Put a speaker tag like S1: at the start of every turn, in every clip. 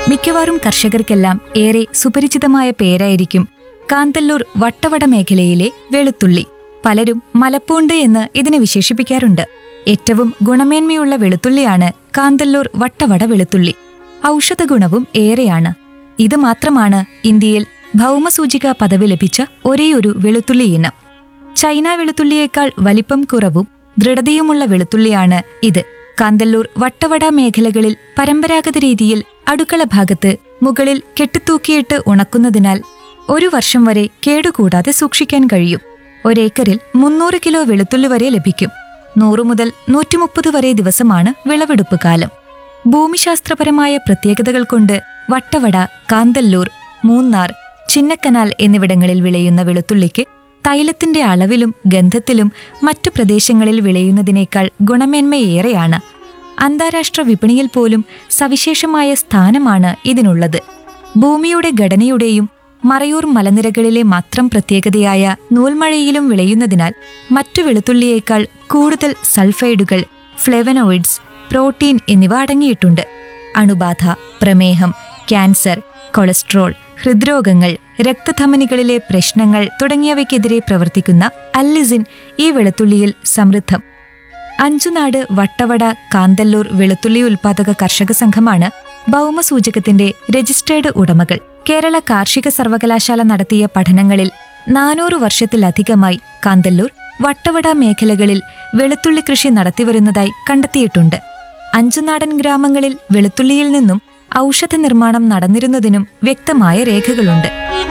S1: മിക്കവാറും കർഷകർക്കെല്ലാം ഏറെ സുപരിചിതമായ പേരായിരിക്കും കാന്തല്ലൂർ വട്ടവട മേഖലയിലെ വെളുത്തുള്ളി പലരും മലപ്പൂണ്ട് എന്ന് ഇതിനെ വിശേഷിപ്പിക്കാറുണ്ട് ഏറ്റവും ഗുണമേന്മയുള്ള വെളുത്തുള്ളിയാണ് കാന്തല്ലൂർ വട്ടവട വെളുത്തുള്ളി ഔഷധ ഗുണവും ഏറെയാണ് ഇത് മാത്രമാണ് ഇന്ത്യയിൽ ഭൗമസൂചിക പദവി ലഭിച്ച ഒരേയൊരു വെളുത്തുള്ളി ഇനം ചൈന വെളുത്തുള്ളിയേക്കാൾ വലിപ്പം കുറവും ദൃഢതയുമുള്ള വെളുത്തുള്ളിയാണ് ഇത് കാന്തല്ലൂർ വട്ടവട മേഖലകളിൽ പരമ്പരാഗത രീതിയിൽ അടുക്കള ഭാഗത്ത് മുകളിൽ കെട്ടിത്തൂക്കിയിട്ട് ഉണക്കുന്നതിനാൽ ഒരു വർഷം വരെ കേടുകൂടാതെ സൂക്ഷിക്കാൻ കഴിയും ഒരേക്കറിൽ മുന്നൂറ് കിലോ വെളുത്തുള്ളി വരെ ലഭിക്കും നൂറു മുതൽ നൂറ്റിമുപ്പത് വരെ ദിവസമാണ് വിളവെടുപ്പ് കാലം ഭൂമിശാസ്ത്രപരമായ പ്രത്യേകതകൾ കൊണ്ട് വട്ടവട കാന്തല്ലൂർ മൂന്നാർ ചിന്നക്കനാൽ എന്നിവിടങ്ങളിൽ വിളയുന്ന വെളുത്തുള്ളിക്ക് തൈലത്തിന്റെ അളവിലും ഗന്ധത്തിലും മറ്റു പ്രദേശങ്ങളിൽ വിളയുന്നതിനേക്കാൾ ഗുണമേന്മയേറെയാണ് അന്താരാഷ്ട്ര വിപണിയിൽ പോലും സവിശേഷമായ സ്ഥാനമാണ് ഇതിനുള്ളത് ഭൂമിയുടെ ഘടനയുടെയും മറയൂർ മലനിരകളിലെ മാത്രം പ്രത്യേകതയായ നൂൽമഴയിലും വിളയുന്നതിനാൽ മറ്റു വെളുത്തുള്ളിയേക്കാൾ കൂടുതൽ സൾഫൈഡുകൾ ഫ്ലെവനോയിഡ്സ് പ്രോട്ടീൻ എന്നിവ അടങ്ങിയിട്ടുണ്ട് അണുബാധ പ്രമേഹം ക്യാൻസർ കൊളസ്ട്രോൾ ഹൃദ്രോഗങ്ങൾ രക്തധമനികളിലെ പ്രശ്നങ്ങൾ തുടങ്ങിയവയ്ക്കെതിരെ പ്രവർത്തിക്കുന്ന അല്ലിസിൻ ഈ വെളുത്തുള്ളിയിൽ സമൃദ്ധം അഞ്ചുനാട് വട്ടവട കാന്തല്ലൂർ വെളുത്തുള്ളി ഉൽപാദക കർഷക സംഘമാണ് ഭൗമസൂചകത്തിന്റെ രജിസ്ട്രേഡ് ഉടമകൾ കേരള കാർഷിക സർവകലാശാല നടത്തിയ പഠനങ്ങളിൽ നാനൂറ് വർഷത്തിലധികമായി കാന്തല്ലൂർ വട്ടവട മേഖലകളിൽ വെളുത്തുള്ളി കൃഷി നടത്തിവരുന്നതായി കണ്ടെത്തിയിട്ടുണ്ട് അഞ്ചുനാടൻ ഗ്രാമങ്ങളിൽ വെളുത്തുള്ളിയിൽ നിന്നും ഔഷധ നിർമ്മാണം നടന്നിരുന്നതിനും വ്യക്തമായ രേഖകളുണ്ട്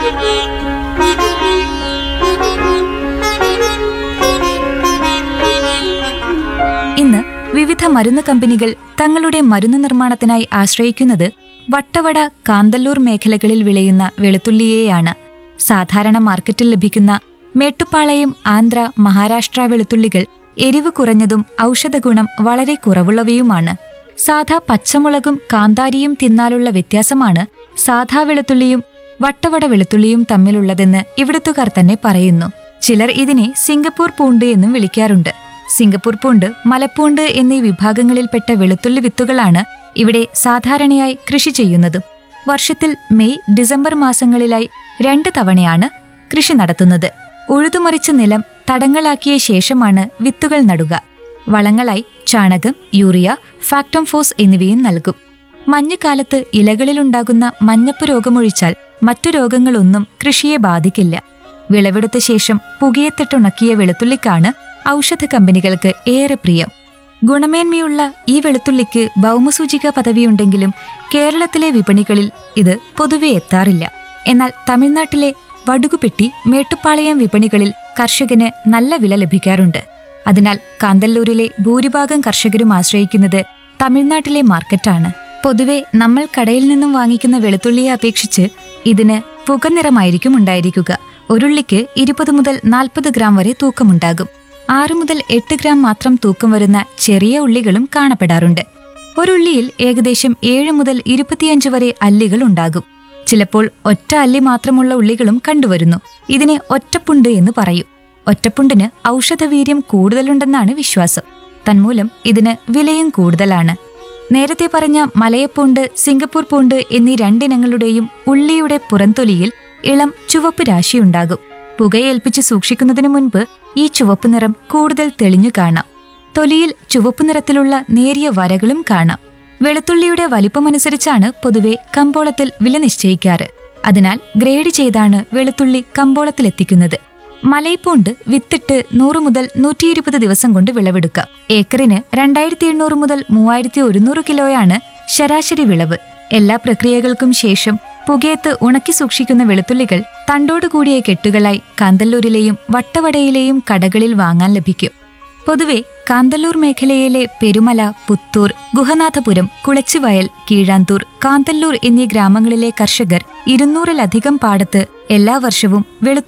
S1: ഇന്ന് വിവിധ മരുന്ന് കമ്പനികൾ തങ്ങളുടെ മരുന്ന് നിർമ്മാണത്തിനായി ആശ്രയിക്കുന്നത് വട്ടവട കാന്തല്ലൂർ മേഖലകളിൽ വിളയുന്ന വെളുത്തുള്ളിയെയാണ് സാധാരണ മാർക്കറ്റിൽ ലഭിക്കുന്ന മേട്ടുപ്പാളയം ആന്ധ്ര മഹാരാഷ്ട്ര വെളുത്തുള്ളികൾ എരിവ് കുറഞ്ഞതും ഔഷധഗുണം വളരെ കുറവുള്ളവയുമാണ് സാധാ പച്ചമുളകും കാന്താരിയും തിന്നാലുള്ള വ്യത്യാസമാണ് സാധാ വെളുത്തുള്ളിയും വട്ടവട വെളുത്തുള്ളിയും തമ്മിലുള്ളതെന്ന് ഇവിടുത്തുകാർ തന്നെ പറയുന്നു ചിലർ ഇതിനെ സിംഗപ്പൂർ പൂണ്ട് എന്നും വിളിക്കാറുണ്ട് സിംഗപ്പൂർ പൂണ്ട് മലപ്പൂണ്ട് എന്നീ വിഭാഗങ്ങളിൽപ്പെട്ട വെളുത്തുള്ളി വിത്തുകളാണ് ഇവിടെ സാധാരണയായി കൃഷി ചെയ്യുന്നതും വർഷത്തിൽ മെയ് ഡിസംബർ മാസങ്ങളിലായി രണ്ട് തവണയാണ് കൃഷി നടത്തുന്നത് ഉഴുതുമറിച്ച നിലം തടങ്ങളാക്കിയ ശേഷമാണ് വിത്തുകൾ നടുക വളങ്ങളായി ചാണകം യൂറിയ ഫാക്ടംഫോസ് എന്നിവയും നൽകും മഞ്ഞുകാലത്ത് ഇലകളിലുണ്ടാകുന്ന മഞ്ഞപ്പ് രോഗമൊഴിച്ചാൽ മറ്റു രോഗങ്ങളൊന്നും കൃഷിയെ ബാധിക്കില്ല വിളവെടുത്ത ശേഷം പുകയത്തിട്ടുണക്കിയ വെളുത്തുള്ളിക്കാണ് ഔഷധ കമ്പനികൾക്ക് ഏറെ പ്രിയം ഗുണമേന്മയുള്ള ഈ വെളുത്തുള്ളിക്ക് ഭൗമസൂചിക പദവിയുണ്ടെങ്കിലും കേരളത്തിലെ വിപണികളിൽ ഇത് പൊതുവെ എത്താറില്ല എന്നാൽ തമിഴ്നാട്ടിലെ വടുകുപെട്ടി മേട്ടുപ്പാളയം വിപണികളിൽ കർഷകന് നല്ല വില ലഭിക്കാറുണ്ട് അതിനാൽ കാന്തല്ലൂരിലെ ഭൂരിഭാഗം കർഷകരും ആശ്രയിക്കുന്നത് തമിഴ്നാട്ടിലെ മാർക്കറ്റാണ് പൊതുവെ നമ്മൾ കടയിൽ നിന്നും വാങ്ങിക്കുന്ന വെളുത്തുള്ളിയെ അപേക്ഷിച്ച് ഇതിന് പുകനിറമായിരിക്കും ഉണ്ടായിരിക്കുക ഒരുള്ളിക്ക് ഇരുപത് മുതൽ നാൽപ്പത് ഗ്രാം വരെ തൂക്കമുണ്ടാകും ആറ് മുതൽ എട്ട് ഗ്രാം മാത്രം തൂക്കം വരുന്ന ചെറിയ ഉള്ളികളും കാണപ്പെടാറുണ്ട് ഒരുള്ളിയിൽ ഏകദേശം ഏഴ് മുതൽ ഇരുപത്തിയഞ്ച് വരെ അല്ലികൾ ഉണ്ടാകും ചിലപ്പോൾ ഒറ്റ അല്ലി മാത്രമുള്ള ഉള്ളികളും കണ്ടുവരുന്നു ഇതിനെ ഒറ്റപ്പുണ്ട് എന്ന് പറയും ഒറ്റപ്പുണ്ടിന് ഔഷധവീര്യം കൂടുതലുണ്ടെന്നാണ് വിശ്വാസം തന്മൂലം ഇതിന് വിലയും കൂടുതലാണ് നേരത്തെ പറഞ്ഞ മലയപ്പൂണ്ട് സിംഗപ്പൂർ പൂണ്ട് എന്നീ രണ്ടിനങ്ങളുടെയും ഉള്ളിയുടെ പുറംതൊലിയിൽ ഇളം ചുവപ്പ് രാശിയുണ്ടാകും പുകയേൽപ്പിച്ച് സൂക്ഷിക്കുന്നതിനു മുൻപ് ഈ ചുവപ്പ് നിറം കൂടുതൽ തെളിഞ്ഞു കാണാം തൊലിയിൽ ചുവപ്പ് നിറത്തിലുള്ള നേരിയ വരകളും കാണാം വെളുത്തുള്ളിയുടെ വലിപ്പമനുസരിച്ചാണ് പൊതുവെ കമ്പോളത്തിൽ വില നിശ്ചയിക്കാറ് അതിനാൽ ഗ്രേഡ് ചെയ്താണ് വെളുത്തുള്ളി കമ്പോളത്തിലെത്തിക്കുന്നത് മലയപ്പൂണ്ട് വിത്തിട്ട് നൂറ് മുതൽ നൂറ്റി ഇരുപത് ദിവസം കൊണ്ട് വിളവെടുക്കാം ഏക്കറിന് രണ്ടായിരത്തി എണ്ണൂറ് മുതൽ മൂവായിരത്തി ഒരുന്നൂറ് കിലോയാണ് ശരാശരി വിളവ് എല്ലാ പ്രക്രിയകൾക്കും ശേഷം പുകയത്ത് ഉണക്കി സൂക്ഷിക്കുന്ന വെളുത്തുള്ളികൾ തണ്ടോടുകൂടിയ കെട്ടുകളായി കാന്തല്ലൂരിലെയും വട്ടവടയിലെയും കടകളിൽ വാങ്ങാൻ ലഭിക്കും പൊതുവെ കാന്തല്ലൂർ മേഖലയിലെ പെരുമല പുത്തൂർ ഗുഹനാഥപുരം കുളച്ചിവയൽ കീഴാന്തൂർ കാന്തല്ലൂർ എന്നീ ഗ്രാമങ്ങളിലെ കർഷകർ ഇരുന്നൂറിലധികം പാടത്ത് എല്ലാ വർഷവും വെളുത്തു